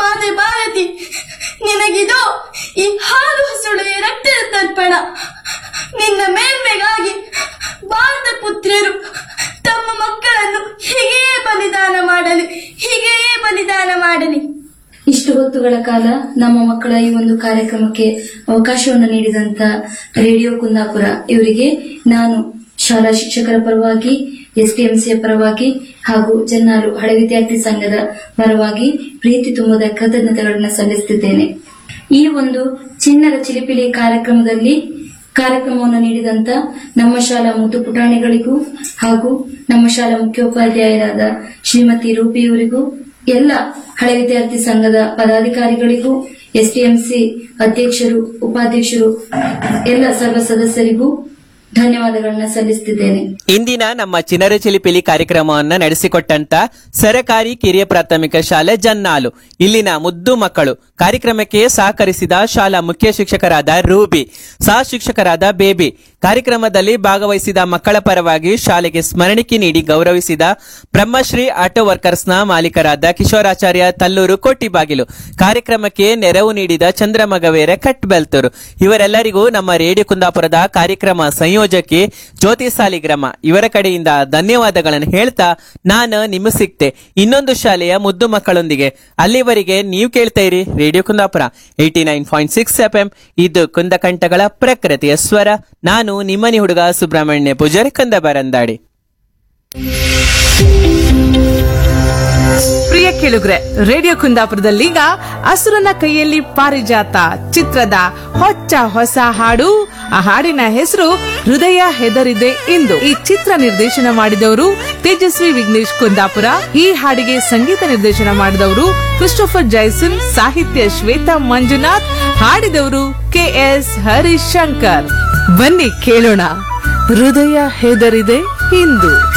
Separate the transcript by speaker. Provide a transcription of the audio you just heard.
Speaker 1: ಮಾತೆ ಭಾರತಿ ನಿನಗಿದೋ ಈ ಹಾಲು ಹಸುಳೆಯ ರಕ್ತದ ತರ್ಪಣ ನಿನ್ನ ಮೇಲ್ಮೆಗಾಗಿ ಭಾರತ ಪುತ್ರಿಯರು ತಮ್ಮ ಮಕ್ಕಳನ್ನು ಹೀಗೆಯೇ ಬಲಿದಾನ ಮಾಡಲಿ ಹೀಗೆಯೇ ಬಲಿದಾನ ಮಾಡಲಿ
Speaker 2: ಇಷ್ಟು ಹೊತ್ತುಗಳ ಕಾಲ ನಮ್ಮ ಮಕ್ಕಳ ಈ ಒಂದು ಕಾರ್ಯಕ್ರಮಕ್ಕೆ ಅವಕಾಶವನ್ನು ನೀಡಿದಂತ ರೇಡಿಯೋ ಕುಂದಾಪುರ ಇವರಿಗೆ ನಾನು ಶಾಲಾ ಶಿಕ್ಷಕರ ಪರವಾಗಿ ಎಸ್ಡಿಎಂಸಿಯ ಪರವಾಗಿ ಹಾಗೂ ಜನ್ನಾರು ಹಳೆ ವಿದ್ಯಾರ್ಥಿ ಸಂಘದ ಪರವಾಗಿ ಪ್ರೀತಿ ತುಂಬದ ಕೃತಜ್ಞತೆಗಳನ್ನು ಸಲ್ಲಿಸುತ್ತಿದ್ದೇನೆ ಈ ಒಂದು ಚಿಣ್ಣರ ಚಿಲಿಪಿಲಿ ಕಾರ್ಯಕ್ರಮದಲ್ಲಿ ಕಾರ್ಯಕ್ರಮವನ್ನು ನೀಡಿದಂತ ನಮ್ಮ ಶಾಲಾ ಮುದ್ದು ಪುಟಾಣಿಗಳಿಗೂ ಹಾಗೂ ನಮ್ಮ ಶಾಲಾ ಮುಖ್ಯೋಪಾಧ್ಯಾಯರಾದ ಶ್ರೀಮತಿ ರೂಪಿಯವರಿಗೂ ಎಲ್ಲ ಹಳೆ ವಿದ್ಯಾರ್ಥಿ ಸಂಘದ ಪದಾಧಿಕಾರಿಗಳಿಗೂ ಎಸ್ಡಿಎಂಸಿ ಅಧ್ಯಕ್ಷರು ಉಪಾಧ್ಯಕ್ಷರು ಎಲ್ಲ ಸರ್ವ ಸದಸ್ಯರಿಗೂ ಧನ್ಯವಾದಗಳನ್ನ ಸಲ್ಲಿಸುತ್ತಿದ್ದೇನೆ
Speaker 3: ಇಂದಿನ ನಮ್ಮ ಚಿನ್ನರ ಚಿಲಿಪಿಲಿ ಕಾರ್ಯಕ್ರಮವನ್ನು ನಡೆಸಿಕೊಟ್ಟಂತ ಸರಕಾರಿ ಕಿರಿಯ ಪ್ರಾಥಮಿಕ ಶಾಲೆ ಜನ್ನಾಲು ಇಲ್ಲಿನ ಮುದ್ದು ಮಕ್ಕಳು ಕಾರ್ಯಕ್ರಮಕ್ಕೆ ಸಹಕರಿಸಿದ ಶಾಲಾ ಮುಖ್ಯ ಶಿಕ್ಷಕರಾದ ರೂಬಿ ಸಹ ಶಿಕ್ಷಕರಾದ ಬೇಬಿ ಕಾರ್ಯಕ್ರಮದಲ್ಲಿ ಭಾಗವಹಿಸಿದ ಮಕ್ಕಳ ಪರವಾಗಿ ಶಾಲೆಗೆ ಸ್ಮರಣಿಕೆ ನೀಡಿ ಗೌರವಿಸಿದ ಬ್ರಹ್ಮಶ್ರೀ ಆಟೋ ವರ್ಕರ್ಸ್ನ ಮಾಲೀಕರಾದ ಕಿಶೋರಾಚಾರ್ಯ ತಲ್ಲೂರು ಕೋಟಿಬಾಗಿಲು ಕಾರ್ಯಕ್ರಮಕ್ಕೆ ನೆರವು ನೀಡಿದ ಚಂದ್ರಮಗವೇರ ಕಟ್ಬೆಲ್ತೂರು ಇವರೆಲ್ಲರಿಗೂ ನಮ್ಮ ರೇಡಿಯೋ ಕುಂದಾಪುರದ ಕಾರ್ಯಕ್ರಮ ಸಂಯೋಜಕಿ ಜ್ಯೋತಿ ಸಾಲಿಗ್ರಾಮ ಇವರ ಕಡೆಯಿಂದ ಧನ್ಯವಾದಗಳನ್ನು ಹೇಳ್ತಾ ನಾನು ನಿಮ್ಮ ಸಿಕ್ತೆ ಇನ್ನೊಂದು ಶಾಲೆಯ ಮುದ್ದು ಮಕ್ಕಳೊಂದಿಗೆ ಅಲ್ಲಿವರೆಗೆ ನೀವು ಕೇಳ್ತಾ ಇರಿ radio Kundapura eighty nine point six F M ಇದು ಕುಂದಕಂಠಗಳ ಪ್ರಕೃತಿಯ ಸ್ವರ ನಾನು ನಿಮ್ಮನಿ ಹುಡುಗ ಸುಬ್ರಹ್ಮಣ್ಯ ಪೂಜಾರಿ ಕಂದಬರಂದಾಡಿ
Speaker 4: ಪ್ರಿಯ ಕೇಳುಗ್ರೆ ರೇಡಿಯೋ ಕುಂದಾಪುರದಲ್ಲೀಗ ಅಸುರನ ಕೈಯಲ್ಲಿ ಪಾರಿಜಾತ ಚಿತ್ರದ ಹೊಚ್ಚ ಹೊಸ ಹಾಡು ಆ ಹಾಡಿನ ಹೆಸರು ಹೃದಯ ಹೆದರಿದೆ ಎಂದು ಈ ಚಿತ್ರ ನಿರ್ದೇಶನ ಮಾಡಿದವರು ತೇಜಸ್ವಿ ವಿಘ್ನೇಶ್ ಕುಂದಾಪುರ ಈ ಹಾಡಿಗೆ ಸಂಗೀತ ನಿರ್ದೇಶನ ಮಾಡಿದವರು ಕ್ರಿಸ್ಟೋಫರ್ ಜೈಸನ್ ಸಾಹಿತ್ಯ ಶ್ವೇತಾ ಮಂಜುನಾಥ್ ಹಾಡಿದವರು ಕೆ ಎಸ್ ಹರಿಶಂಕರ್ ಬನ್ನಿ ಕೇಳೋಣ ಹೃದಯ ಹೆದರಿದೆ ಇಂದು